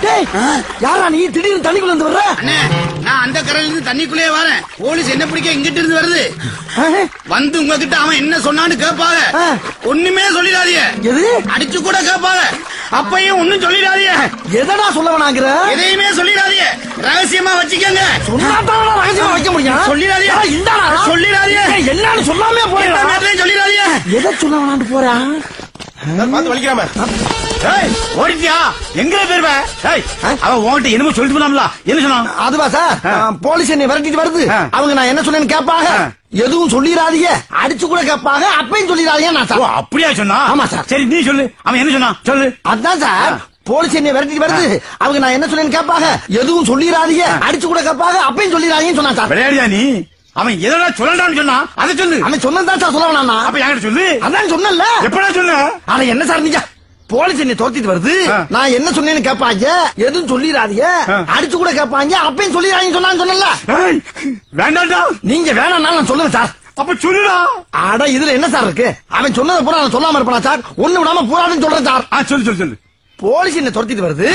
டேய் யாரா நீ திடீர்னு தண்ணிக்குள்ள இருந்து வர்ற அண்ணே நான் அந்த கரையில இருந்து தண்ணிக்குள்ளே வரேன் போலீஸ் என்ன பிடிக்க இங்கிட்டு இருந்து வருது ஆ? வந்து உங்ககிட்ட அவன் என்ன சொன்னான்னு கேட்பாங்க ஆ. ஒண்ணுமே சொல்லிடாதீங்க எது அடிச்சு கூட கேட்பாங்க அப்பையும் ஒண்ணும் சொல்லிடாதீங்க எதடா சொல்ல வேணாங்கிற எதையுமே சொல்லிடாதீங்க ரகசியமா வச்சுக்கங்க சொன்னாதான் ரகசியமா வைக்க முடியும் சொல்லிடாதீங்க. ஏய், இந்தாடா சொல்லிடாதீங்க. ஏய், என்னன்னு சொல்லாமே எந்த போறேன் நேரத்துலயும் சொல்லிடாதீங்க எதை சொல்ல வேணான்னு போறா பார்த்து வலிக்காம ஏய், ஓடிட்டியா எங்க போயிருவ ஏய், ஆ? அவன் உன்கிட்ட என்னமோ சொல்லிட்டு போனாம்ல என்ன சொன்னான் அதுவா சார் ஆ. போலீஸ் என்னை விரட்டிட்டு வருது ஆ. அவங்க நான் என்ன சொன்னேன்னு கேட்பாங்க ஆ. எதுவும் சொல்லிடாதீங்க அடிச்சு கூட கேட்பாங்க அப்பயும் சொல்லிடாதீங்க நான் ஓ சார் அப்படியா சொன்னா ஆமா, சார். சரி நீ சொல்லு அவன் என்ன சொன்னான் சொல்லு அதான் சார் ஆ. போலீஸ் என்னை விரட்டிட்டு வருது அவங்க நான் என்ன சொன்னேன்னு கேட்பாங்க எதுவும் சொல்லிடாதீங்க அடிச்சு கூட கேட்பாங்க அப்பயும் சொல்லிடாதீங்கன்னு சொன்னா சார் விளையாடியா நீ அவன் எதனா சொல்லலாம்னு சொன்னா அதை சொல்லு அவன் சொன்னதான் சார் சொல்ல வேணாம் அப்ப என்கிட்ட சொல்லு அதான் சொன்னல எப்படா சொன்ன ஆனா என்ன சார் நீங்க போலீஸ் என்னை துரத்திட்டு வருது ஆ. நான் என்ன சொன்னேன்னு கேட்பாங்க எதுவும் சொல்லிடாதீங்க ஆ. அடிச்சு கூட கேட்பாங்க அப்பயும் சொல்லிடாதீங்கன்னு சொன்னான்னு சொன்னல ஏய், வேண்டாம்டா நீங்க வேணாம்னா நான் சொல்லுவேன் சார் அப்ப சொல்லுடா அட இதுல என்ன சார் இருக்கு அவன் சொன்னதை பூரா நான் சொல்லாம இருப்பானா சார் ஒண்ணு விடாம பூரான்னு சொல்றேன் சார் ஆ சொல்லு சொல்லு சொல்லு போலீஸ் என்ன துரத்திட்டு வருது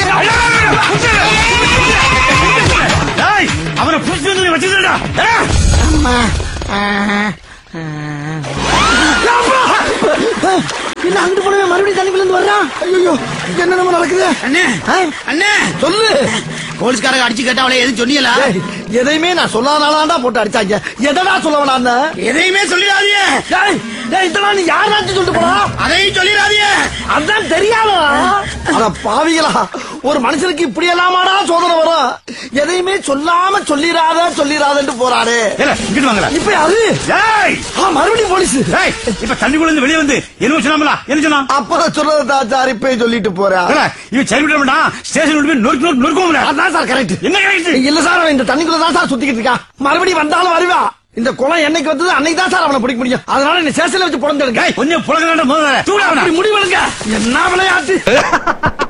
ஏய், அவனை புடிச்சு வச்சுடா அம்மா. ஆ, ஆ. என்ன அங்கிட்டு போனவே மறுபடியும் தண்ணிக்குள்ள இருந்து வர்றான் ஐயோ என்ன நம்ம நடக்குது அண்ணே ஆ? அண்ணே சொல்லு போலீஸ்காரங்க அடிச்சு கேட்டாவளே எதுவும் சொன்னீங்களா ஏய், எதையுமே நான் சொல்லாதானாடா போட்டு அடிச்சாங்க எதடா சொல்ல வேணாம் எதையுமே சொல்லிடாதீங்க டேய் டேய் இதெல்லாம் நீ யாராச்சும் சொல்லிட்டு போடா அதையும் சொல்லிடாதீங்க அதான் தெரியாதா அட பாவிகளா ஒரு மனுஷனுக்கு இப்படி எல்லாமாடா சோதனை வரும் எதையுமே சொல்லாம சொல்லிராத சொல்லிராதன்னு போறாரு ஏல இங்கிட்டு வாங்கல இப்ப அது ஏய் ஆ, மறுபடியும் போலீஸ் ஏய், இப்ப தண்ணிக்குள்ள இருந்து வெளியே வந்து என்ன சொன்னாமல என்ன சொன்னான் அப்புறம் சொல்றதா சார் இப்ப சொல்லிட்டு போறா ஏல, இவன் சரி விட மாட்டான் ஸ்டேஷன் விட்டு போய் நொறுக்கு நொறுக்கு நொறுக்குவோம்ல அதான் சார் கரெக்ட் என்ன கரெக்ட் இல்ல சார் அவன் இந்த தண்ணிக்குள்ள தான் சார் சுத்திக்கிட்டு இருக்கான் மறுபடியும் வந்தாலும் வருவா இந்த குளம் என்னைக்கு வந்தது அன்னைக்கு தான் சார் அவனை பிடிக்க முடியும் அதனால என்ன சேசல வச்சு புடந்தெடுங்க கொஞ்சம் புலக முதல்ல தூடா அப்படி முடிவெடுங்க என்ன விளையாட்டு